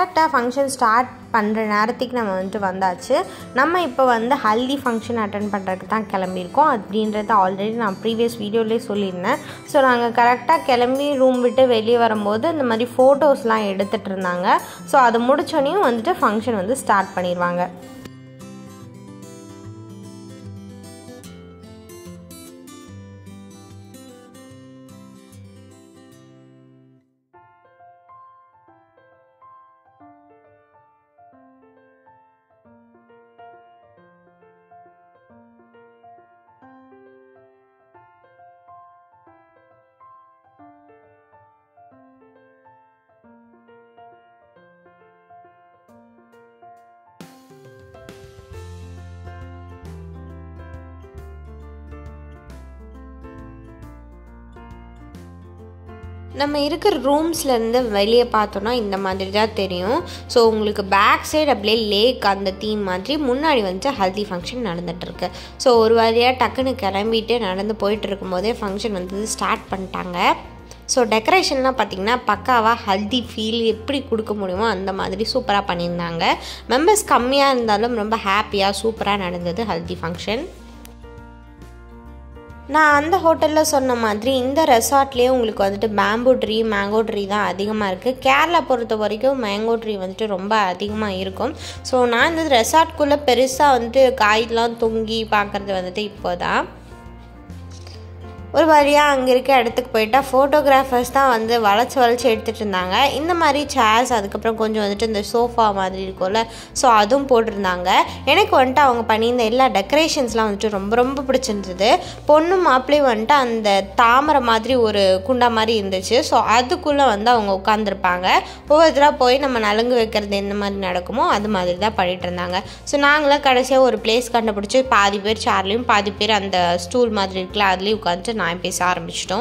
கரெக்டாக function start பண்ணுற நேரத்துக்கு நம்ம வந்துட்டு வந்தாச்சு நம்ம இப்போ வந்து ஹல்தி ஃபங்க்ஷன் அட்டன் பண்ணுறதுக்கு தான் கிளம்பியிருக்கோம் அப்படின்றத ஆல்ரெடி நான் ப்ரீவியஸ் வீடியோலேயே சொல்லியிருந்தேன் ஸோ நாங்கள் கரெக்டாக கிளம்பி ரூம் விட்டு வெளியே வரும்போது இந்த மாதிரி ஃபோட்டோஸ்லாம் எடுத்துகிட்டு இருந்தாங்க ஸோ அது முடிச்சோடனையும் வந்துட்டு ஃபங்க்ஷன் வந்து ஸ்டார்ட் பண்ணிடுவாங்க நம்ம இருக்கிற ரூம்ஸ்லேருந்து வெளியே பார்த்தோன்னா இந்த மாதிரி தான் தெரியும் ஸோ உங்களுக்கு பேக் சைடு அப்படியே லேக் அந்த தீம் மாதிரி முன்னாடி வந்து ஹல்தி ஃபங்க்ஷன் நடந்துகிட்ருக்கு ஸோ ஒரு வழியாக டக்குன்னு கிளம்பிட்டு நடந்து போயிட்டு இருக்கும்போதே ஃபங்க்ஷன் வந்து ஸ்டார்ட் பண்ணிட்டாங்க ஸோ டெக்கரேஷன்லாம் பார்த்திங்கன்னா பக்காவாக ஹல்தி ஃபீல் எப்படி கொடுக்க முடியுமோ அந்த மாதிரி சூப்பராக பண்ணியிருந்தாங்க மெம்பர்ஸ் கம்மியாக இருந்தாலும் ரொம்ப ஹாப்பியாக சூப்பராக நடந்தது ஹல்தி ஃபங்க்ஷன் நான் அந்த ஹோட்டலில் சொன்ன மாதிரி இந்த ரெசார்ட்லேயே உங்களுக்கு வந்துட்டு பேம்பு ட்ரீ மேங்கோ ட்ரீ தான் அதிகமாக இருக்குது கேரளா பொறுத்த வரைக்கும் மேங்கோ ட்ரீ வந்துட்டு ரொம்ப அதிகமாக இருக்கும் ஸோ நான் இந்த ரெசார்ட்குள்ளே பெருசாக வந்துட்டு காய்லாம் தொங்கி பார்க்குறது வந்துட்டு இப்போ தான் ஒரு வழியாக அங்கே இருக்க இடத்துக்கு போயிட்டா ஃபோட்டோகிராஃபர்ஸ் தான் வந்து வளைச்சி வளைச்சி எடுத்துகிட்டு இருந்தாங்க இந்த மாதிரி சேர்ஸ் அதுக்கப்புறம் கொஞ்சம் வந்துட்டு இந்த சோஃபா மாதிரி இருக்கும்ல ஸோ அதுவும் போட்டிருந்தாங்க எனக்கு வந்துட்டு அவங்க பண்ணியிருந்த எல்லா டெக்கரேஷன்ஸ்லாம் வந்துட்டு ரொம்ப ரொம்ப பிடிச்சிருந்தது பொண்ணு மாப்பிள்ளையும் வந்துட்டு அந்த தாமரை மாதிரி ஒரு குண்டா மாதிரி இருந்துச்சு ஸோ அதுக்குள்ளே வந்து அவங்க உட்காந்துருப்பாங்க ஒவ்வொருத்தராக போய் நம்ம நலுங்கு வைக்கிறது எந்த மாதிரி நடக்குமோ அது மாதிரி தான் பண்ணிகிட்டு இருந்தாங்க ஸோ நாங்களாம் கடைசியாக ஒரு பிளேஸ் கண்டுபிடிச்சி பாதி பேர் சேர்லையும் பாதி பேர் அந்த ஸ்டூல் மாதிரி இருக்குல்ல அதுலேயும் உட்காந்துட்டு நான் பேச ஆரம்பிச்சிட்டோம்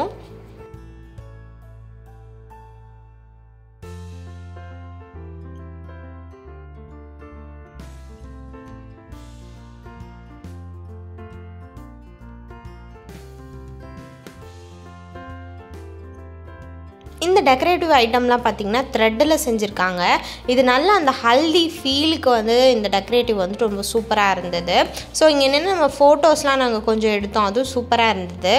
இந்த டெக்கரேட்டிவ் ஐட்டம்லாம் பார்த்திங்கன்னா த்ரெட்டில் செஞ்சுருக்காங்க இது நல்லா அந்த ஹல்தி ஃபீலுக்கு வந்து இந்த டெக்கரேட்டிவ் வந்துட்டு ரொம்ப சூப்பராக இருந்தது ஸோ இங்கே என்னென்ன நம்ம ஃபோட்டோஸ்லாம் நாங்கள் கொஞ்சம் எடுத்தோம் அதுவும் சூப்பராக இருந்தது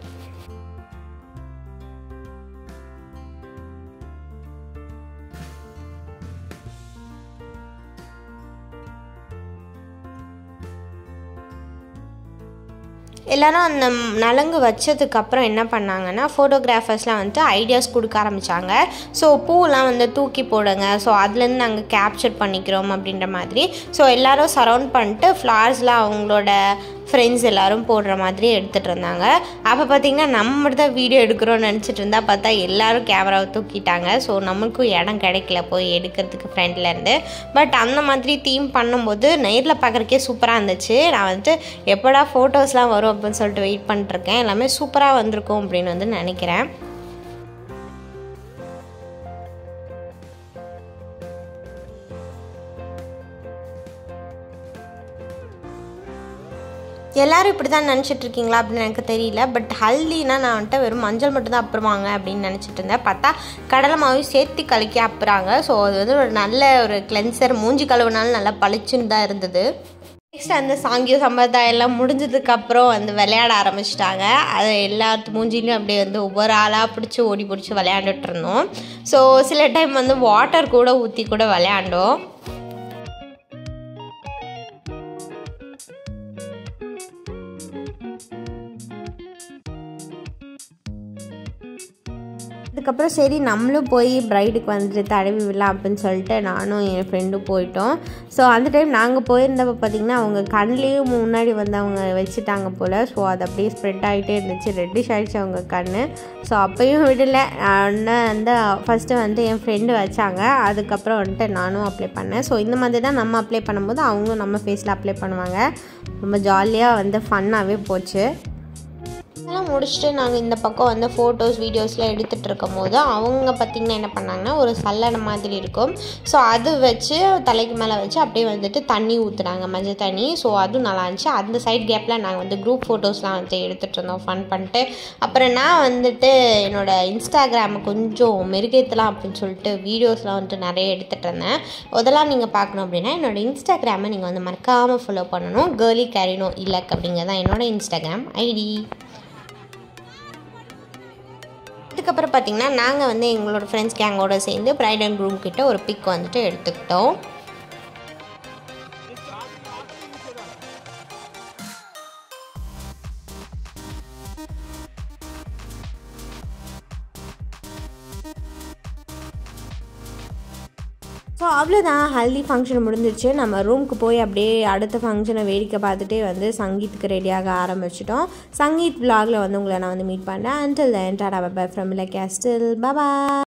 எல்லாரும் அந்த நலங்கு வச்சதுக்கப்புறம் என்ன பண்ணாங்கன்னா ஃபோட்டோகிராஃபர்ஸ்லாம் வந்துட்டு ஐடியாஸ் கொடுக்க ஆரம்பித்தாங்க ஸோ பூலாம் வந்து தூக்கி போடுங்க ஸோ அதுலேருந்து நாங்கள் கேப்சர் பண்ணிக்கிறோம் அப்படின்ற மாதிரி ஸோ எல்லோரும் சரவுண்ட் பண்ணிட்டு ஃப்ளார்ஸ்லாம் அவங்களோட ஃப்ரெண்ட்ஸ் எல்லோரும் போடுற மாதிரி எடுத்துகிட்டு இருந்தாங்க அப்போ பார்த்திங்கன்னா நம்ம மட்டும் தான் வீடியோ எடுக்கிறோம்னு நினச்சிட்டு இருந்தா பார்த்தா எல்லோரும் கேமராவை தூக்கிட்டாங்க ஸோ நம்மளுக்கும் இடம் கிடைக்கல போய் எடுக்கிறதுக்கு ஃப்ரெண்ட்லேருந்து பட் அந்த மாதிரி தீம் பண்ணும்போது நேரில் பார்க்குறக்கே சூப்பராக இருந்துச்சு நான் வந்துட்டு எப்போடா ஃபோட்டோஸ்லாம் வரும் அப்படின்னு சொல்லிட்டு வெயிட் பண்ணிட்டுருக்கேன் எல்லாமே சூப்பராக வந்திருக்கும் அப்படின்னு வந்து நினைக்கிறேன் எல்லோரும் இப்படி தான் நினச்சிட்டு இருக்கீங்களா அப்படின்னு எனக்கு தெரியல பட் ஹல்தினா நான் வந்துட்டு வெறும் மஞ்சள் மட்டும் தான் அப்புறவாங்க அப்படின்னு நினச்சிட்டு இருந்தேன் பார்த்தா கடலை மாவையும் சேர்த்து கலக்கி அப்புறாங்க ஸோ அது வந்து ஒரு நல்ல ஒரு கிளென்சர் மூஞ்சி கழுவுனாலும் நல்லா பளிச்சுன்னு தான் இருந்தது நெக்ஸ்ட் அந்த சாங்கிய சம்பிரதாயம் எல்லாம் முடிஞ்சதுக்கப்புறம் வந்து விளையாட ஆரம்பிச்சிட்டாங்க அது எல்லாத்து மூஞ்சிலையும் அப்படியே வந்து ஒவ்வொரு ஆளாக பிடிச்சி ஓடி பிடிச்சி விளையாண்டுட்டு இருந்தோம் ஸோ சில டைம் வந்து வாட்டர் கூட ஊற்றி கூட விளையாண்டோம் அதுக்கப்புறம் சரி நம்மளும் போய் ப்ரைடுக்கு வந்துட்டு தடவி விடலாம் அப்படின்னு சொல்லிட்டு நானும் என் ஃப்ரெண்டும் போயிட்டோம் ஸோ அந்த டைம் நாங்கள் போயிருந்தப்போ பார்த்திங்கன்னா அவங்க கண்லேயும் முன்னாடி வந்து அவங்க வச்சுட்டாங்க போல் ஸோ அது அப்படியே ஸ்ப்ரெட் ஆகிட்டே இருந்துச்சு ரெட்டிஷ் ஆகிடுச்சு அவங்க கண் ஸோ அப்போயும் விடலை நான் வந்து ஃபஸ்ட்டு வந்து என் ஃப்ரெண்டு வச்சாங்க அதுக்கப்புறம் வந்துட்டு நானும் அப்ளை பண்ணேன் ஸோ இந்த மாதிரி தான் நம்ம அப்ளை பண்ணும்போது அவங்களும் நம்ம ஃபேஸில் அப்ளை பண்ணுவாங்க ரொம்ப ஜாலியாக வந்து ஃபன்னாகவே போச்சு எல்லாம் முடிச்சுட்டு நாங்கள் இந்த பக்கம் வந்து ஃபோட்டோஸ் வீடியோஸ்லாம் எடுத்துகிட்டு இருக்கும் போது அவங்க பார்த்திங்கன்னா என்ன பண்ணாங்கன்னா ஒரு சல்லடை மாதிரி இருக்கும் ஸோ அது வச்சு தலைக்கு மேலே வச்சு அப்படியே வந்துட்டு தண்ணி ஊற்றுனாங்க மஞ்சள் தண்ணி ஸோ அதுவும் நல்லா இருந்துச்சு அந்த சைட் கேப்பில் நாங்கள் வந்து குரூப் ஃபோட்டோஸ்லாம் வந்து எடுத்துகிட்டு இருந்தோம் ஃபன் பண்ணிட்டு அப்புறம் நான் வந்துட்டு என்னோடய இன்ஸ்டாகிராமை கொஞ்சம் மெருகேற்றலாம் அப்படின்னு சொல்லிட்டு வீடியோஸ்லாம் வந்துட்டு நிறைய எடுத்துகிட்டு இருந்தேன் அதெல்லாம் நீங்கள் பார்க்கணும் அப்படின்னா என்னோடய இன்ஸ்டாகிராமை நீங்கள் வந்து மறக்காமல் ஃபாலோ பண்ணணும் கேர்லி கேரினோ இலக் அப்படிங்கிறது தான் என்னோடய இன்ஸ்டாகிராம் ஐடி அதுக்கப்புறம் பார்த்திங்கன்னா நாங்கள் வந்து எங்களோட ஃப்ரெண்ட்ஸ் கேங்கோட சேர்ந்து ப்ரைட் அண்ட் ரூம் கிட்ட ஒரு பிக் வந்துட்டு எடுத்துக்கிட்டோம் ஸோ அவ்வளோதான் ஹல்தி ஃபங்க்ஷன் முடிஞ்சிருச்சு நம்ம ரூமுக்கு போய் அப்படியே அடுத்த ஃபங்க்ஷனை வேடிக்கை பார்த்துட்டே வந்து சங்கீத்துக்கு ரெடியாக ஆரம்பிச்சிட்டோம் சங்கீத் விலாகில் வந்து உங்களை நான் வந்து மீட் பண்ணேன் until then tata bye from இல்லை கேஸ்டில் பாபா